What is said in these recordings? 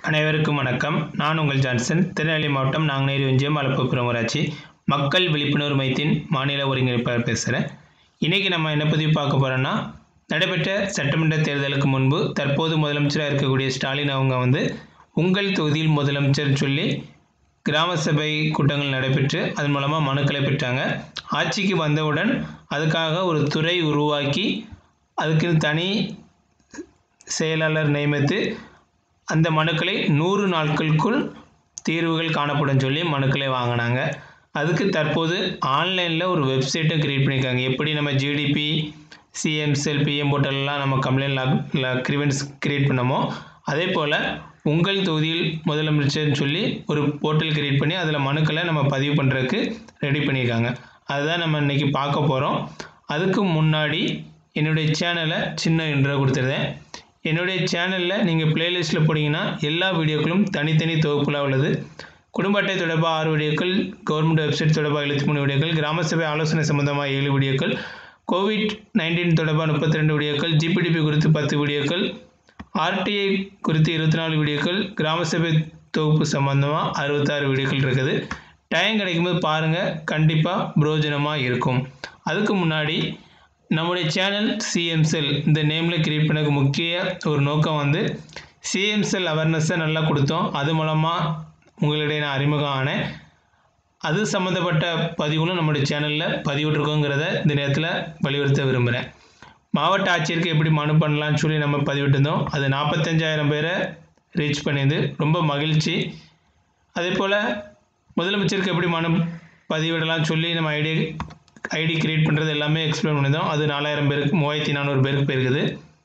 அனைவருக்கும் வணக்கம் நான் உங்கள் ஜான்சன் திருநெல்வேலி மாவட்டம் நாங்குநேரி ஒன்றியம் அலப்புப்புறம் ஊராட்சி மக்கள் விழிப்புணர்வு மையத்தின் மாநில ஒருங்கிணைப்பாளர் பேசுகிறேன் இன்றைக்கி நம்ம என்ன பதிவு பார்க்க போகிறோன்னா நடைபெற்ற சட்டமன்ற தேர்தலுக்கு முன்பு தற்போது முதலமைச்சராக இருக்கக்கூடிய ஸ்டாலின் அவங்க வந்து உங்கள் தொகுதியில் முதலமைச்சர் சொல்லி கிராம சபை கூட்டங்கள் நடைபெற்று அதன் மூலமாக மனுக்களை பெற்றாங்க ஆட்சிக்கு வந்தவுடன் அதுக்காக ஒரு துறை உருவாக்கி அதுக்கு தனி செயலாளர் நியமித்து அந்த மனுக்களை நூறு நாட்களுக்குள் தீர்வுகள் காணப்படும் சொல்லி மனுக்களை வாங்கினாங்க அதுக்கு தற்போது ஆன்லைனில் ஒரு வெப்சைட்டும் க்ரியேட் பண்ணியிருக்காங்க எப்படி நம்ம ஜிடிபி சிஎம்செல் பிஎம் போர்ட்டல்லாம் நம்ம கம்ப்ளைண்ட் லாக் கிரிவென்ஸ் க்ரியேட் பண்ணமோ அதே போல் உங்கள் தொகுதியில் முதலமைச்சர்னு சொல்லி ஒரு போர்ட்டல் க்ரியேட் பண்ணி அதில் மனுக்களை நம்ம பதிவு பண்ணுறதுக்கு ரெடி பண்ணியிருக்காங்க அதுதான் நம்ம இன்றைக்கி பார்க்க போகிறோம் அதுக்கு முன்னாடி என்னுடைய சேனலை சின்ன இன்ட்ரோ கொடுத்துருந்தேன் என்னுடைய சேனலில் நீங்கள் பிளேலிஸ்ட்டில் போனீங்கன்னா எல்லா வீடியோக்களும் தனித்தனி தொகுப்புலாக உள்ளது குடும்ப அட்டை தொடர்பாக ஆறு வீடியோக்கள் கவர்மெண்ட் வெப்சைட் தொடர்பாக எழுபத்தி மூணு வீடியோக்கள் கிராம சபை ஆலோசனை சம்பந்தமாக ஏழு வீடியோக்கள் கோவிட் நைன்டீன் தொடர்பாக முப்பத்தி ரெண்டு வீடியோக்கள் ஜிபிடிபி குறித்து பத்து வீடியோக்கள் ஆர்டிஐ குறித்து இருபத்தி நாலு வீடியோக்கள் கிராம சபை தொகுப்பு சம்பந்தமாக அறுபத்தாறு வீடியோக்கள் இருக்குது டைம் கிடைக்கும்போது பாருங்கள் கண்டிப்பாக பிரயோஜனமாக இருக்கும் அதுக்கு முன்னாடி நம்முடைய சேனல் சிஎம்செல் இந்த நேமில் கிரியேட் பண்ணக்கு முக்கிய ஒரு நோக்கம் வந்து சிஎம்செல் அவேர்னஸை நல்லா கொடுத்தோம் அது மூலமாக உங்களிடையே நான் அறிமுகம் ஆனேன் அது சம்மந்தப்பட்ட பதிவுகளும் நம்முடைய சேனலில் பதிவிட்டிருக்கோங்கிறத இந்த நேரத்தில் வலியுறுத்த விரும்புகிறேன் மாவட்ட ஆட்சியருக்கு எப்படி மனு பண்ணலான்னு சொல்லி நம்ம பதிவிட்டிருந்தோம் அது நாற்பத்தஞ்சாயிரம் பேரை ரீச் பண்ணியது ரொம்ப மகிழ்ச்சி அதே போல் முதலமைச்சருக்கு எப்படி மனு பதிவிடலாம்னு சொல்லி நம்ம ஐடி ஐடி கிரியேட் பண்ணுறது எல்லாமே எக்ஸ்பிளைன் பண்ணியிருந்தோம் அது நாலாயிரம் பேருக்கு மூவாயிரத்தி நானூறு பேருக்கு போயிருக்குது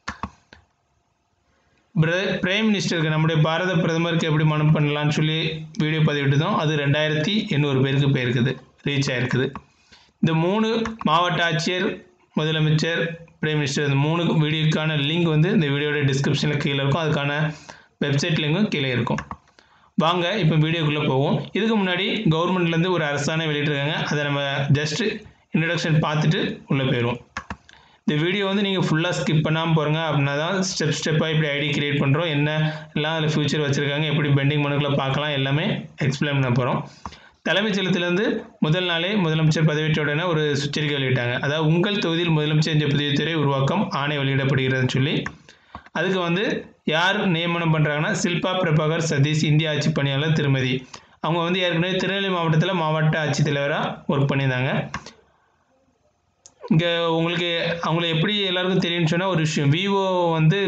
பிரைம் மினிஸ்டருக்கு நம்முடைய பாரத பிரதமருக்கு எப்படி மனு பண்ணலான்னு சொல்லி வீடியோ பதிவிட்டுதோம் அது ரெண்டாயிரத்தி எண்ணூறு பேருக்கு போயிருக்குது ரீச் ஆகிருக்குது இந்த மூணு மாவட்ட ஆட்சியர் முதலமைச்சர் பிரைம் மினிஸ்டர் இந்த மூணு வீடியோக்கான லிங்க் வந்து இந்த வீடியோட டிஸ்கிரிப்ஷனில் கீழே இருக்கும் அதுக்கான வெப்சைட் லிங்கும் கீழே இருக்கும் வாங்க இப்போ வீடியோக்குள்ளே போவோம் இதுக்கு முன்னாடி கவர்மெண்ட்லேருந்து ஒரு அரசாணை வெளியிட்டிருக்காங்க அதை நம்ம ஜஸ்ட்டு இன்ட்ரடக்ஷன் பார்த்துட்டு உள்ளே போயிடுவோம் இந்த வீடியோ வந்து நீங்கள் ஃபுல்லாக ஸ்கிப் பண்ணாமல் போகிறங்க அப்படின்னா தான் ஸ்டெப் ஸ்டெப்பாக இப்படி ஐடி கிரியேட் பண்ணுறோம் என்ன எல்லாம் அதில் ஃபியூச்சர் வச்சுருக்காங்க எப்படி பெண்டிங் மனுக்களை பார்க்கலாம் எல்லாமே எக்ஸ்பிளைன் பண்ண போகிறோம் தலைமைச் செயலத்திலேருந்து முதல் நாளே முதலமைச்சர் பதவியேற்ற உடனே ஒரு சுச்சரிக்கை வெளியிட்டாங்க அதாவது உங்கள் தொகுதியில் முதலமைச்சர் என்ற புதிய துறை உருவாக்கம் ஆணை வெளியிடப்படுகிறதுன்னு சொல்லி அதுக்கு வந்து யார் நியமனம் பண்ணுறாங்கன்னா சில்பா பிரபாகர் சதீஷ் இந்திய ஆட்சி பணியாளர் திருமதி அவங்க வந்து ஏற்கனவே திருநெல்வேலி மாவட்டத்தில் மாவட்ட ஆட்சித்தலைவராக ஒர்க் பண்ணியிருந்தாங்க இங்கே உங்களுக்கு அவங்கள எப்படி எல்லாருக்கும் தெரியும்னு சொன்னால் ஒரு விஷயம் விவோ வந்து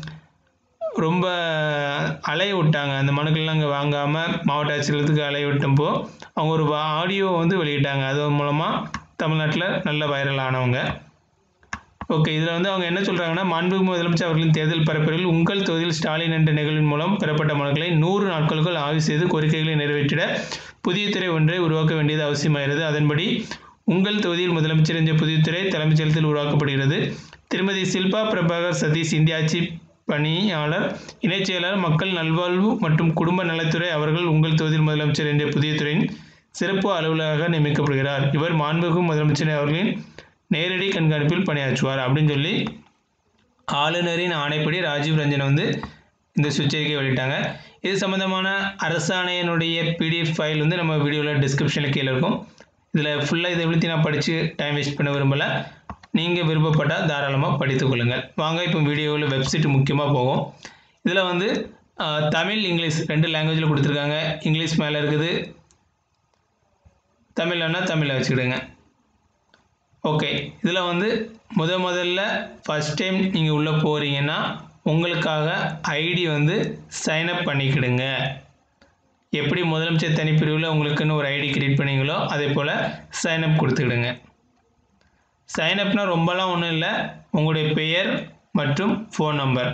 ரொம்ப அலைய விட்டாங்க அந்த மனுக்கள்லாம் அங்கே வாங்காமல் மாவட்ட ஆட்சியர்களுக்கு அலைய விட்டப்போ அவங்க ஒரு ஆடியோ வந்து வெளியிட்டாங்க அது மூலமாக தமிழ்நாட்டில் நல்ல வைரல் ஆனவங்க ஓகே இதில் வந்து அவங்க என்ன சொல்கிறாங்கன்னா மாண்புமிகு முதலமைச்சர் அவர்களின் தேர்தல் பரப்புரையில் உங்கள் தொகுதியில் ஸ்டாலின் என்ற நிகழ்வின் மூலம் பெறப்பட்ட மனுக்களை நூறு நாட்களுக்குள் ஆய்வு செய்து கோரிக்கைகளை நிறைவேற்றிட புதிய துறை ஒன்றை உருவாக்க வேண்டியது அவசியமாகிறது அதன்படி உங்கள் தொகுதியில் முதலமைச்சர் என்ற புதிய துறை தலைமைச் செயலத்தில் உருவாக்கப்படுகிறது திருமதி சில்பா பிரபாகர் சதீஷ் இந்திய ஆட்சி பணியாளர் இணைச் செயலாளர் மக்கள் நல்வாழ்வு மற்றும் குடும்ப நலத்துறை அவர்கள் உங்கள் தொகுதியில் முதலமைச்சர் என்ற புதிய துறையின் சிறப்பு அலுவலராக நியமிக்கப்படுகிறார் இவர் மாண்புமிகு முதலமைச்சர் அவர்களின் நேரடி கண்காணிப்பில் பணியாற்றுவார் அப்படின்னு சொல்லி ஆளுநரின் ஆணைப்படி ராஜீவ் ரஞ்சன் வந்து இந்த சுச்சரிக்கை வெளியிட்டாங்க இது சம்மந்தமான அரசாணையினுடைய பிடிஎஃப் ஃபைல் வந்து நம்ம வீடியோவில் டிஸ்கிரிப்ஷனில் கீழே இருக்கும் இதில் ஃபுல்லாக இதை எழுத்தி நான் படித்து டைம் வேஸ்ட் பண்ண விரும்பலை நீங்கள் விருப்பப்பட்டால் தாராளமாக படித்துக் கொள்ளுங்கள் வாங்க இப்போ வீடியோவில் வெப்சைட் முக்கியமாக போகும் இதில் வந்து தமிழ் இங்கிலீஷ் ரெண்டு லாங்குவேஜில் கொடுத்துருக்காங்க இங்கிலீஷ் மேலே இருக்குது தமிழ்னா தமிழில் வச்சுக்கிடுங்க ஓகே இதில் வந்து முத முதல்ல ஃபஸ்ட் டைம் நீங்கள் உள்ளே போகிறீங்கன்னா உங்களுக்காக ஐடி வந்து சைனப் பண்ணிக்கிடுங்க எப்படி முதலமைச்சர் தனிப்பிரிவில் உங்களுக்குன்னு ஒரு ஐடி கிரியேட் பண்ணீங்களோ அதே போல் சைனப் கொடுத்துக்கிடுங்க சைனப்னால் ரொம்பலாம் ஒன்றும் இல்லை உங்களுடைய பெயர் மற்றும் ஃபோன் நம்பர்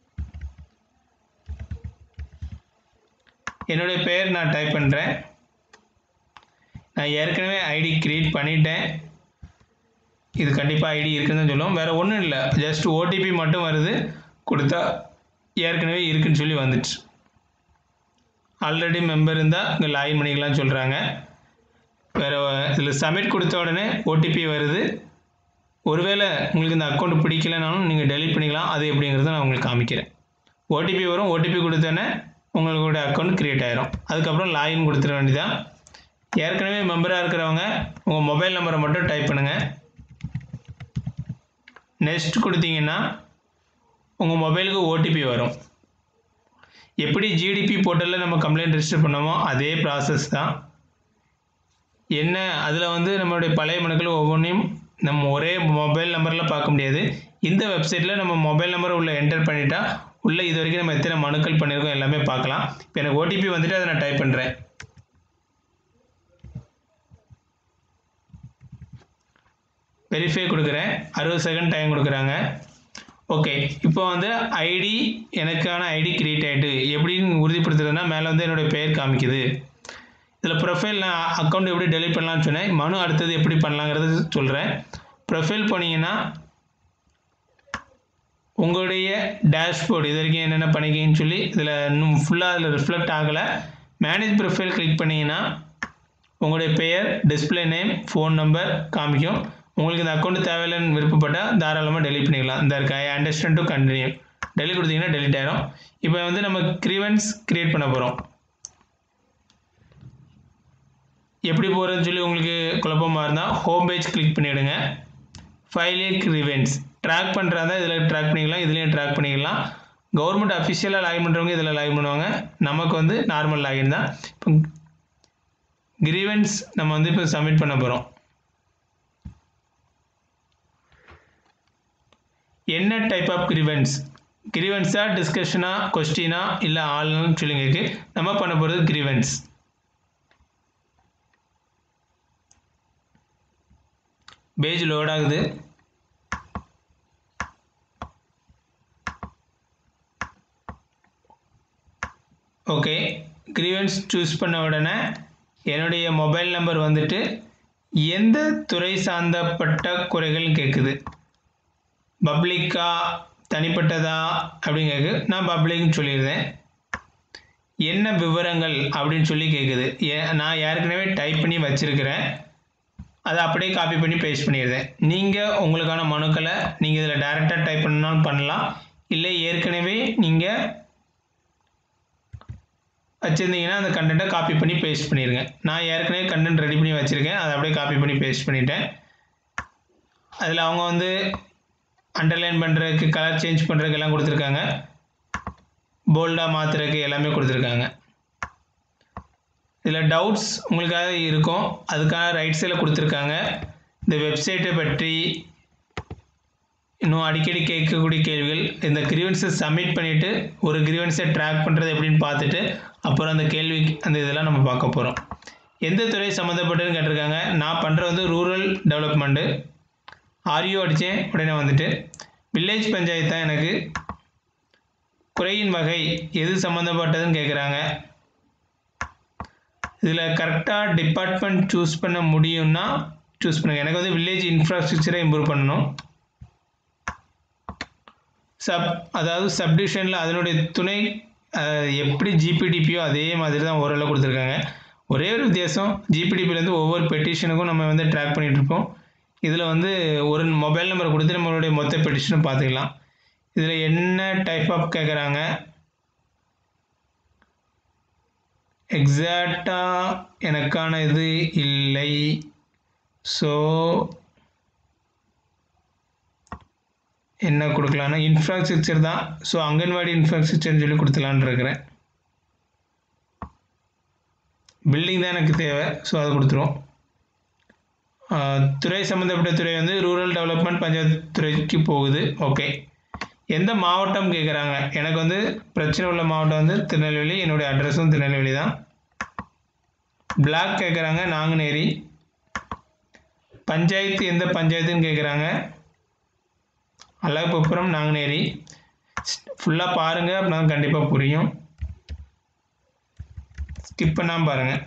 என்னுடைய பெயர் நான் டைப் பண்ணுறேன் நான் ஏற்கனவே ஐடி க்ரியேட் பண்ணிட்டேன் இது கண்டிப்பாக ஐடி இருக்குதுன்னு சொல்லுவோம் வேறு ஒன்றும் இல்லை ஜஸ்ட் ஓடிபி மட்டும் வருது கொடுத்தா ஏற்கனவே இருக்குன்னு சொல்லி வந்துச்சு ஆல்ரெடி மெம்பர் இருந்தால் இங்கே லாகின் பண்ணிக்கலாம்னு சொல்கிறாங்க வேறு இதில் சப்மிட் கொடுத்த உடனே ஓடிபி வருது ஒருவேளை உங்களுக்கு இந்த அக்கௌண்ட் பிடிக்கலனாலும் நீங்கள் டெலிட் பண்ணிக்கலாம் அது எப்படிங்கிறத நான் உங்களுக்கு காமிக்கிறேன் ஓடிபி வரும் ஓடிபி கொடுத்தோன்னே உங்களோட அக்கௌண்ட் க்ரியேட் ஆயிரும் அதுக்கப்புறம் லாகின் கொடுத்துட வேண்டியதான் ஏற்கனவே மெம்பராக இருக்கிறவங்க உங்கள் மொபைல் நம்பரை மட்டும் டைப் பண்ணுங்கள் நெக்ஸ்ட் கொடுத்தீங்கன்னா உங்கள் மொபைலுக்கு ஓடிபி வரும் எப்படி ஜிடிபி போர்ட்டலில் நம்ம கம்ப்ளைண்ட் ரெஜிஸ்டர் பண்ணோமோ அதே ப்ராசஸ் தான் என்ன அதில் வந்து நம்மளுடைய பழைய மனுக்கள் ஒவ்வொன்றையும் நம்ம ஒரே மொபைல் நம்பரில் பார்க்க முடியாது இந்த வெப்சைட்டில் நம்ம மொபைல் நம்பர் உள்ள என்டர் பண்ணிட்டா உள்ள இது வரைக்கும் நம்ம எத்தனை மனுக்கள் பண்ணியிருக்கோம் எல்லாமே பார்க்கலாம் இப்போ எனக்கு ஓடிபி வந்துட்டு அதை நான் டைப் பண்ணுறேன் வெரிஃபை கொடுக்குறேன் அறுபது செகண்ட் டைம் கொடுக்குறாங்க ஓகே இப்போ வந்து ஐடி எனக்கான ஐடி கிரியேட் ஆகிட்டு எப்படின்னு உறுதிப்படுத்துறதுன்னா மேலே வந்து என்னுடைய பெயர் காமிக்குது இதில் ப்ரொஃபைல் நான் அக்கௌண்ட் எப்படி டெலிட் பண்ணலாம்னு சொன்னேன் மனு அடுத்தது எப்படி பண்ணலாங்கிறது சொல்கிறேன் ப்ரொஃபைல் போனீங்கன்னா உங்களுடைய டேஷ்போர்டு இது வரைக்கும் என்னென்ன பண்ணிக்கிங்கன்னு சொல்லி இதில் இன்னும் ஃபுல்லாக அதில் ரிஃப்ளெக்ட் ஆகலை மேனேஜ் ப்ரொஃபைல் கிளிக் பண்ணிங்கன்னா உங்களுடைய பெயர் டிஸ்பிளே நேம் ஃபோன் நம்பர் காமிக்கும் உங்களுக்கு இந்த அக்கௌண்ட் தேவையில்லைன்னு விருப்பப்பட்டால் தாராளமாக டெலிட் பண்ணிக்கலாம் இந்த இருக்க I understand to continue delete கொடுத்தீங்கன்னா டெலிட் ஆயிரும் இப்போ வந்து நம்ம கிரீவன்ஸ் கிரியேட் பண்ண போகிறோம் எப்படி போகிறதுன்னு சொல்லி உங்களுக்கு குழப்பமாக இருந்தால் ஹோம் பேஜ் கிளிக் பண்ணிவிடுங்க ஃபைலே கிரிவென்ஸ் ட்ராக் பண்ணுறதா இதில் ட்ராக் பண்ணிக்கலாம் இதுலேயும் ட்ராக் பண்ணிக்கலாம் கவர்மெண்ட் அஃபிஷியலாக லாகின் பண்ணுறவங்க இதில் லாகின் பண்ணுவாங்க நமக்கு வந்து நார்மல் லாகின் தான் இப்போ கிரீவன்ஸ் நம்ம வந்து இப்போ சப்மிட் பண்ண போகிறோம் என்ன டைப் ஆஃப் கிரிவன்ஸ் கிரிவன்ஸா டிஸ்கஷனா கொஸ்டினா இல்லை ஆள்னு சொல்லுங்க நம்ம பண்ண போகிறது கிரிவன்ஸ் பேஜ் லோட் ஆகுது ஓகே கிரீவன்ஸ் சூஸ் பண்ண உடனே என்னுடைய மொபைல் நம்பர் வந்துட்டு எந்த துறை சார்ந்தப்பட்ட குறைகள் கேட்குது பப்ளிக்கா தனிப்பட்டதா அப்படின்னு கேட்குது நான் பப்ளிக்னு சொல்லியிருந்தேன் என்ன விவரங்கள் அப்படின்னு சொல்லி கேட்குது ஏ நான் ஏற்கனவே டைப் பண்ணி வச்சுருக்கிறேன் அதை அப்படியே காப்பி பண்ணி பேஸ்ட் பண்ணிடுறேன் நீங்கள் உங்களுக்கான மனுக்களை நீங்கள் இதில் டேரெக்டாக டைப் பண்ணாலும் பண்ணலாம் இல்லை ஏற்கனவே நீங்கள் வச்சுருந்தீங்கன்னா அந்த கண்டென்ட்டை காப்பி பண்ணி பேஸ்ட் பண்ணிடுங்க நான் ஏற்கனவே கண்டென்ட் ரெடி பண்ணி வச்சுருக்கேன் அதை அப்படியே காப்பி பண்ணி பேஸ்ட் பண்ணிட்டேன் அதில் அவங்க வந்து அண்டர்லைன் பண்ணுறதுக்கு கலர் சேஞ்ச் பண்ணுறதுக்கு எல்லாம் கொடுத்துருக்காங்க போல்டாக மாற்றுறதுக்கு எல்லாமே கொடுத்துருக்காங்க இதில் டவுட்ஸ் உங்களுக்காக இருக்கும் அதுக்காக ரைட் சைடில் கொடுத்துருக்காங்க இந்த வெப்சைட்டை பற்றி இன்னும் அடிக்கடி கேட்கக்கூடிய கேள்விகள் இந்த கிரீவன்ஸை சப்மிட் பண்ணிவிட்டு ஒரு கிரீவன்ஸை ட்ராக் பண்ணுறது எப்படின்னு பார்த்துட்டு அப்புறம் அந்த கேள்வி அந்த இதெல்லாம் நம்ம பார்க்க போகிறோம் எந்த துறை சம்மந்தப்பட்டதுன்னு கேட்டிருக்காங்க நான் பண்ணுறது வந்து ரூரல் டெவலப்மெண்ட்டு ஆரியோ அடித்தேன் உடனே வந்துட்டு வில்லேஜ் பஞ்சாயத்து தான் எனக்கு குறையின் வகை எது சம்மந்தப்பட்டதுன்னு கேட்குறாங்க இதில் கரெக்டாக டிபார்ட்மெண்ட் சூஸ் பண்ண முடியும்னா சூஸ் பண்ணுங்கள் எனக்கு வந்து வில்லேஜ் இன்ஃப்ராஸ்ட்ரக்சரை இம்ப்ரூவ் பண்ணணும் சப் அதாவது சப்டிவிஷனில் அதனுடைய துணை எப்படி ஜிபிடிபியோ அதே மாதிரி தான் ஓரளவு கொடுத்துருக்காங்க ஒரே ஒரு வித்தியாசம் ஜிபிடிபிலேருந்து ஒவ்வொரு பெட்டிஷனுக்கும் நம்ம வந்து ட்ராக் பண்ணிகிட்ருப்போம் இதில் வந்து ஒரு மொபைல் நம்பர் கொடுத்து நம்மளுடைய மொத்த பெட்டிஷனும் பார்த்துக்கலாம் இதில் என்ன டைப் ஆஃப் கேட்குறாங்க எக்ஸாக்டாக எனக்கான இது இல்லை ஸோ என்ன கொடுக்கலான்னா இன்ஃப்ராஸ்ட்ரக்சர் தான் ஸோ அங்கன்வாடி இன்ஃப்ராஸ்ட்ரக்சர்னு சொல்லி கொடுத்துலான்னு இருக்கிறேன் பில்டிங் தான் எனக்கு தேவை ஸோ அதை கொடுத்துருவோம் துறை சம்மந்தப்பட்ட துறை வந்து ரூரல் டெவலப்மெண்ட் பஞ்சாயத்து துறைக்கு போகுது ஓகே எந்த மாவட்டம் கேட்குறாங்க எனக்கு வந்து பிரச்சனை உள்ள மாவட்டம் வந்து திருநெல்வேலி என்னுடைய அட்ரஸும் திருநெல்வேலி தான் பிளாக் கேட்குறாங்க நாங்குநேரி பஞ்சாயத்து எந்த பஞ்சாயத்துன்னு கேட்குறாங்க அழகுப்புறம் நாங்குநேரி ஃபுல்லாக பாருங்கள் அப்படின்னா கண்டிப்பாக புரியும் ஸ்கிப் பண்ணாமல் பாருங்கள்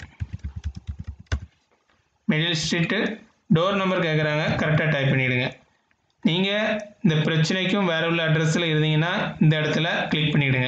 மிடில் ஸ்ட்ரீட்டு டோர் நம்பர் கேட்குறாங்க கரெக்டாக டைப் பண்ணிவிடுங்க நீங்கள் இந்த பிரச்சனைக்கும் வேறு உள்ள அட்ரஸில் இருந்தீங்கன்னா இந்த இடத்துல கிளிக் பண்ணிவிடுங்க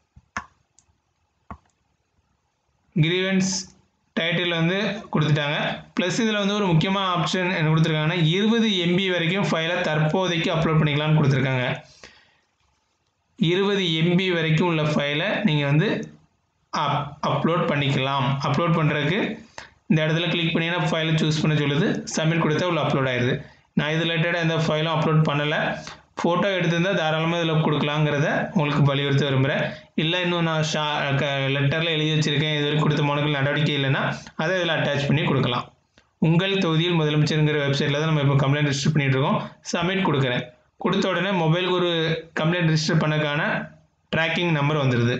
கிரீவன்ஸ் டைட்டில் வந்து கொடுத்துட்டாங்க ப்ளஸ் இதில் வந்து ஒரு முக்கியமான ஆப்ஷன் என்ன கொடுத்துருக்காங்கன்னா இருபது எம்பி வரைக்கும் ஃபைலை தற்போதைக்கு அப்லோட் பண்ணிக்கலாம்னு கொடுத்துருக்காங்க இருபது எம்பி வரைக்கும் உள்ள ஃபைலை நீங்கள் வந்து அப் அப்லோட் பண்ணிக்கலாம் அப்லோட் பண்ணுறதுக்கு இந்த இடத்துல கிளிக் பண்ணிங்கன்னா ஃபைலை சூஸ் பண்ண சொல்லுது சப்மிட் கொடுத்தா உள்ள அப்லோட் ஆயிடுது நான் இது ரிலேட்டடாக எந்த ஃபைலும் அப்லோட் பண்ணலை ஃபோட்டோ எடுத்திருந்தால் தாராளமாக இதில் கொடுக்கலாங்கிறத உங்களுக்கு வலியுறுத்த விரும்புகிறேன் இல்லை இன்னும் நான் ஷா லெட்டரில் எழுதி வச்சுருக்கேன் இது வரைக்கும் கொடுத்த மனுக்கள் நடவடிக்கை இல்லைன்னா அதை இதில் அட்டாச் பண்ணி கொடுக்கலாம் உங்கள் தொகுதியில் முதலமைச்சருங்கிற வெப்சைட்டில் தான் நம்ம இப்போ கம்ப்ளைண்ட் ரிஜிஸ்டர் பண்ணிட்டு இருக்கோம் சப்மிட் கொடுக்குறேன் கொடுத்த உடனே மொபைலுக்கு ஒரு கம்ப்ளைண்ட் ரிஜிஸ்டர் பண்ணக்கான ட்ராக்கிங் நம்பர் வந்துடுது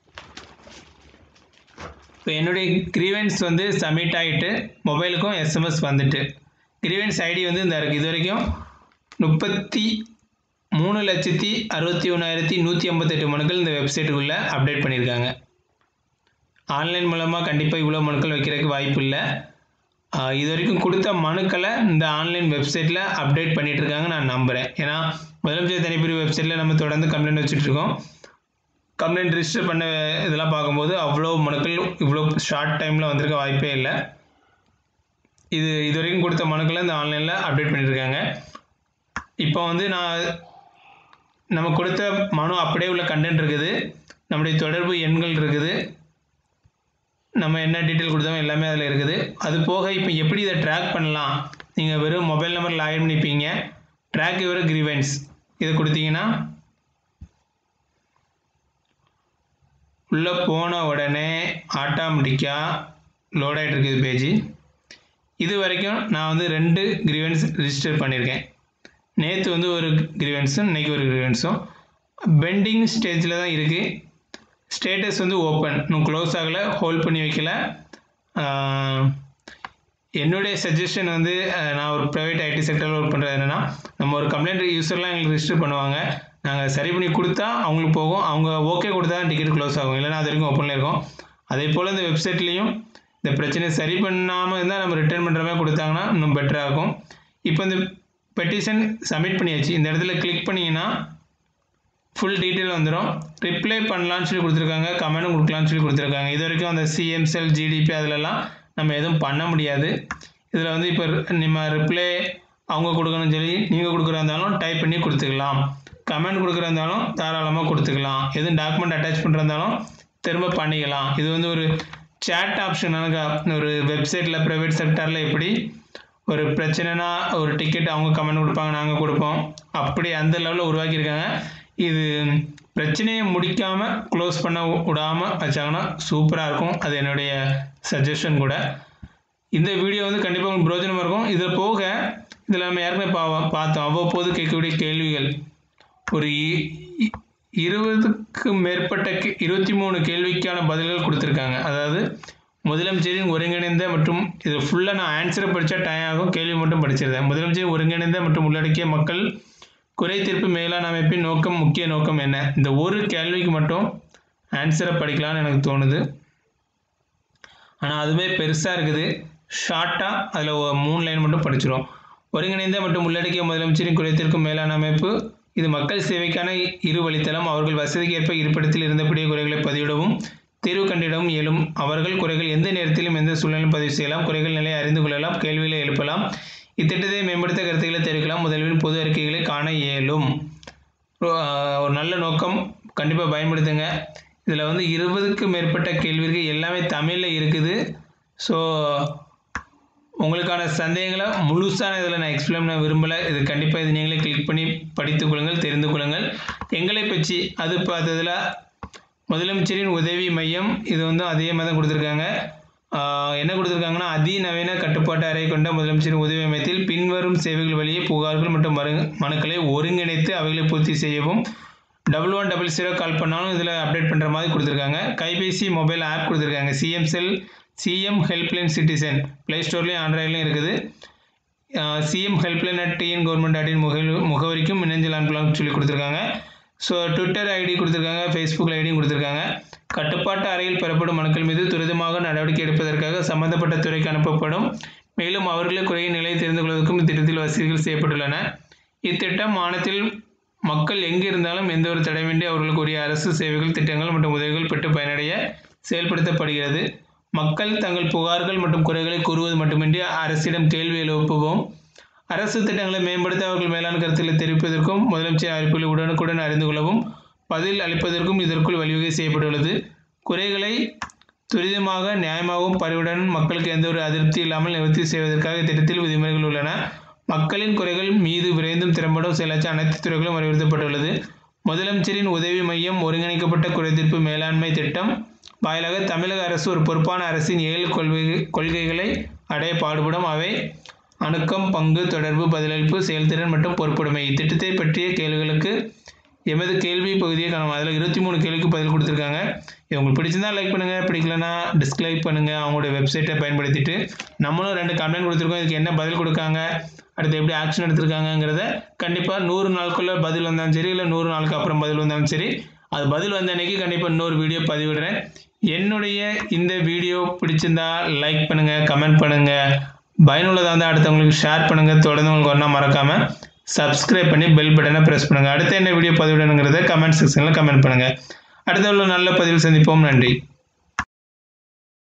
இப்போ என்னுடைய கிரீவன்ஸ் வந்து சப்மிட் ஆகிட்டு மொபைலுக்கும் எஸ்எம்எஸ் வந்துட்டு கிரீவன்ஸ் ஐடி வந்து இந்த இருக்குது இது வரைக்கும் முப்பத்தி மூணு லட்சத்தி அறுபத்தி ஒன்றாயிரத்தி நூற்றி ஐம்பத்தெட்டு மனுக்கள் இந்த வெப்சைட்டுக்குள்ளே அப்டேட் பண்ணியிருக்காங்க ஆன்லைன் மூலமாக கண்டிப்பாக இவ்வளோ மனுக்கள் வைக்கிறதுக்கு வாய்ப்பு இல்லை இது வரைக்கும் கொடுத்த மனுக்களை இந்த ஆன்லைன் வெப்சைட்டில் அப்டேட் பண்ணிகிட்டு இருக்காங்க நான் நம்புகிறேன் ஏன்னா முதலமைச்சர் தனிப்பிரிவு வெப்சைட்டில் நம்ம தொடர்ந்து கம்ப்ளைண்ட் வச்சுட்ருக்கோம் கம்ப்ளைண்ட் ரிஜிஸ்டர் பண்ண இதெல்லாம் பார்க்கும்போது அவ்வளோ மனுக்கள் இவ்வளோ ஷார்ட் டைமில் வந்திருக்க வாய்ப்பே இல்லை இது இது வரைக்கும் கொடுத்த மனுக்களை இந்த ஆன்லைனில் அப்டேட் பண்ணியிருக்காங்க இப்போ வந்து நான் நம்ம கொடுத்த மனு அப்படியே உள்ள கண்டென்ட் இருக்குது நம்முடைய தொடர்பு எண்கள் இருக்குது நம்ம என்ன டீட்டெயில் கொடுத்தோம் எல்லாமே அதில் இருக்குது அது போக இப்போ எப்படி இதை ட்ராக் பண்ணலாம் நீங்கள் வெறும் மொபைல் நம்பர் லாகின் பண்ணிப்பீங்க ட்ராக் யுவர் கிரீவன்ஸ் இதை கொடுத்தீங்கன்னா உள்ளே போன உடனே ஆட்டோமேட்டிக்காக லோட் ஆகிட்டு இருக்குது பேஜ் இது வரைக்கும் நான் வந்து ரெண்டு கிரீவன்ஸ் ரிஜிஸ்டர் பண்ணியிருக்கேன் நேற்று வந்து ஒரு கிரீவன்ஸும் இன்றைக்கி ஒரு கிரீவன்ஸும் பெண்டிங் ஸ்டேஜில் தான் இருக்குது ஸ்டேட்டஸ் வந்து ஓப்பன் இன்னும் க்ளோஸ் ஆகலை ஹோல்ட் பண்ணி வைக்கல என்னுடைய சஜஷன் வந்து நான் ஒரு ப்ரைவேட் ஐடி செக்டரில் ஒர்க் பண்ணுறது என்னென்னா நம்ம ஒரு கம்ப்ளைண்ட் யூஸர்லாம் எங்களுக்கு ரிஜிஸ்டர் பண்ணுவாங்க நாங்கள் சரி பண்ணி கொடுத்தா அவங்களுக்கு போகும் அவங்க ஓகே கொடுத்தா தான் டிக்கெட் க்ளோஸ் ஆகும் இல்லைனா அது வரைக்கும் ஓப்பனில் இருக்கும் அதே போல் இந்த வெப்சைட்லேயும் இந்த பிரச்சனையை சரி பண்ணாமல் இருந்தால் நம்ம ரிட்டர்ன் பண்ணுற மாதிரி கொடுத்தாங்கன்னா இன்னும் பெட்டராக இருக்கும் இப்போ இந்த பெட்டிஷன் சப்மிட் பண்ணியாச்சு இந்த இடத்துல கிளிக் பண்ணிங்கன்னா ஃபுல் டீட்டெயில் வந்துடும் ரிப்ளை பண்ணலான்னு சொல்லி கொடுத்துருக்காங்க கமெண்டும் கொடுக்கலான்னு சொல்லி கொடுத்துருக்காங்க இது வரைக்கும் அந்த சிஎம்செல் ஜிடிபி அதிலலாம் நம்ம எதுவும் பண்ண முடியாது இதில் வந்து இப்போ நம்ம ரிப்ளை அவங்க கொடுக்கணும்னு சொல்லி நீங்கள் கொடுக்குறா இருந்தாலும் டைப் பண்ணி கொடுத்துக்கலாம் கமெண்ட் கொடுக்குறா இருந்தாலும் தாராளமாக கொடுத்துக்கலாம் எதுவும் டாக்குமெண்ட் அட்டாச் பண்ணுறதாலும் திரும்ப பண்ணிக்கலாம் இது வந்து ஒரு சேட் ஆப்ஷன் ஒரு வெப்சைட்டில் ப்ரைவேட் செக்டரில் எப்படி ஒரு பிரச்சனைனா ஒரு டிக்கெட் அவங்க கமெண்ட் கொடுப்பாங்க நாங்கள் கொடுப்போம் அப்படி அந்த லெவலில் உருவாக்கியிருக்காங்க இது பிரச்சனையை முடிக்காமல் க்ளோஸ் பண்ண விடாமல் வச்சாங்கன்னா சூப்பராக இருக்கும் அது என்னுடைய சஜஷன் கூட இந்த வீடியோ வந்து கண்டிப்பாக உங்களுக்கு பிரோஜனமாக இருக்கும் இதில் போக இதில் நம்ம ஏற்கனவே பா பார்த்தோம் அவ்வப்போது கேட்கக்கூடிய கேள்விகள் ஒரு இருபதுக்கு மேற்பட்ட இருபத்தி மூணு கேள்விக்கான பதில்கள் கொடுத்துருக்காங்க அதாவது முதலமைச்சரின் ஒருங்கிணைந்த மற்றும் இது ஃபுல்லாக நான் ஆன்சரை படித்தா டைம் ஆகும் கேள்வி மட்டும் படிச்சிருந்தேன் முதலமைச்சரின் ஒருங்கிணைந்த மற்றும் உள்ளடக்கிய மக்கள் குறை தீர்ப்பு மேலாண் அமைப்பின் நோக்கம் முக்கிய நோக்கம் என்ன இந்த ஒரு கேள்விக்கு மட்டும் ஆன்சரை படிக்கலாம்னு எனக்கு தோணுது ஆனால் அதுவே பெருசாக இருக்குது ஷார்ட்டாக அதில் மூணு லைன் மட்டும் படிச்சிடும் ஒருங்கிணைந்த மற்றும் உள்ளடக்கிய முதலமைச்சரின் குறைத்திருக்கும் மேலாண் அமைப்பு இது மக்கள் சேவைக்கான இரு வழித்தளம் அவர்கள் வசதிக்கு ஏற்ப இருப்பிடத்தில் இருந்தபடியே குறைகளை பதிவிடவும் தீர்வு கண்டிடவும் இயலும் அவர்கள் குறைகள் எந்த நேரத்திலும் எந்த சூழ்நிலையும் பதிவு செய்யலாம் குறைகள் நிலையை அறிந்து கொள்ளலாம் கேள்விகளை எழுப்பலாம் இத்திட்டத்தை மேம்படுத்த கருத்துக்களை தெரிவிக்கலாம் முதல்வரின் பொது அறிக்கைகளை காண இயலும் ஒரு நல்ல நோக்கம் கண்டிப்பாக பயன்படுத்துங்க இதில் வந்து இருபதுக்கு மேற்பட்ட கேள்விகள் எல்லாமே தமிழில் இருக்குது ஸோ உங்களுக்கான சந்தேகங்களை முழுசான இதில் நான் எக்ஸ்பிளைன் பண்ண விரும்பலை இது கண்டிப்பாக இது நீங்களே கிளிக் பண்ணி படித்துக் கொள்ளுங்கள் தெரிந்து கொள்ளுங்கள் எங்களை பற்றி அது பார்த்ததில் முதலமைச்சரின் உதவி மையம் இது வந்து அதே மாதிரி தான் கொடுத்துருக்காங்க என்ன கொடுத்துருக்காங்கன்னா அதிநவீன கட்டுப்பாட்டு அறை கொண்ட முதலமைச்சரின் உதவி மையத்தில் பின்வரும் சேவைகள் வழியே புகார்கள் மற்றும் மறு மனுக்களை ஒருங்கிணைத்து அவைகளை பூர்த்தி செய்யவும் double one double zero call பண்ணாலும் இதில் அப்டேட் பண்ணுற மாதிரி கொடுத்துருக்காங்க கைபேசி மொபைல் ஆப் கொடுத்துருக்காங்க CM cell CM helpline citizen play ஸ்டோர்லேயும் ஆண்ட்ராய்ட்லையும் இருக்குது CM helpline at TN government அட்டின் முகல் முகவரிக்கும் மின்னஞ்சல் அனுப்பலாம்னு சொல்லி கொடுத்துருக்காங்க ஸோ ட்விட்டர் ஐடி கொடுத்துருக்காங்க ஃபேஸ்புக் ஐடியும் கொடுத்துருக்காங்க கட்டுப்பாட்டு அறையில் பெறப்படும் மனுக்கள் மீது துரிதமாக நடவடிக்கை எடுப்பதற்காக சம்பந்தப்பட்ட துறைக்கு அனுப்பப்படும் மேலும் அவர்களுக்கு குறையின் நிலையை தெரிந்து கொள்வதற்கும் இத்திட்டத்தில் வசதிகள் செய்யப்பட்டுள்ளன இத்திட்டம் மாநிலத்தில் மக்கள் எங்கு இருந்தாலும் எந்த ஒரு தடைவின்றி அவர்களுக்கு உரிய அரசு சேவைகள் திட்டங்கள் மற்றும் உதவிகள் பெற்று பயனடைய செயல்படுத்தப்படுகிறது மக்கள் தங்கள் புகார்கள் மற்றும் குறைகளை கூறுவது மட்டுமின்றி அரசிடம் கேள்வி எழுப்புவோம் அரசு திட்டங்களை மேம்படுத்த அவர்கள் மேலான கருத்துக்களை தெரிவிப்பதற்கும் முதலமைச்சர் அறிவிப்புகளை உடனுக்குடன் அறிந்து கொள்ளவும் பதில் அளிப்பதற்கும் இதற்குள் வழிவகை செய்யப்பட்டுள்ளது குறைகளை துரிதமாக நியாயமாகவும் பரிவுடன் மக்களுக்கு எந்த ஒரு அதிருப்தி இல்லாமல் நிவர்த்தி செய்வதற்காக திட்டத்தில் விதிமுறைகள் உள்ளன மக்களின் குறைகள் மீது விரைந்தும் திறம்படும் செயலாற்ற அனைத்து துறைகளும் வலியுறுத்தப்பட்டுள்ளது முதலமைச்சரின் உதவி மையம் ஒருங்கிணைக்கப்பட்ட குறைதீர்ப்பு மேலாண்மை திட்டம் வாயிலாக தமிழக அரசு ஒரு பொறுப்பான அரசின் ஏழு கொள்கை கொள்கைகளை அடைய பாடுபடும் அவை அணுக்கம் பங்கு தொடர்பு பதிலளிப்பு செயல்திறன் மற்றும் பொறுப்புடைமை இத்திட்டத்தை பற்றிய கேள்விகளுக்கு எமது கேள்வி பகுதியை காணும் அதில் இருபத்தி மூணு கேள்விக்கு பதில் கொடுத்துருக்காங்க இது உங்களுக்கு பிடிச்சிருந்தா லைக் பண்ணுங்கள் பிடிக்கலனா டிஸ்லைக் பண்ணுங்கள் அவங்களோட வெப்சைட்டை பயன்படுத்திட்டு நம்மளும் ரெண்டு கம்ப்ளைண்ட் கொடுத்துருக்கோம் இதுக்கு என்ன பதில் கொடுக்காங்க அடுத்து எப்படி ஆக்ஷன் எடுத்திருக்காங்கங்கிறத கண்டிப்பாக நூறு நாளுக்குள்ளே பதில் வந்தாலும் சரி இல்லை நூறு நாளுக்கு அப்புறம் பதில் வந்தாலும் சரி அது பதில் வந்த அன்னைக்கு கண்டிப்பாக இன்னொரு வீடியோ பதிவிடுறேன் என்னுடைய இந்த வீடியோ பிடிச்சிருந்தா லைக் பண்ணுங்கள் கமெண்ட் பண்ணுங்கள் பயனுள்ளதாக இருந்தால் அடுத்தவங்களுக்கு ஷேர் பண்ணுங்கள் தொடர்ந்து உங்களுக்கு ஒன்றா மறக்காமல் சப்ஸ்கிரைப் பண்ணி பெல் பட்டனை ப்ரெஸ் பண்ணுங்கள் அடுத்து என்ன வீடியோ பதிவிடணுங்கிறத கமெண்ட் செக்ஷனில் கமெண்ட் பண்ணுங்கள் அடுத்த உள்ள நல்ல பதிவில் சந்திப்போம் நன்றி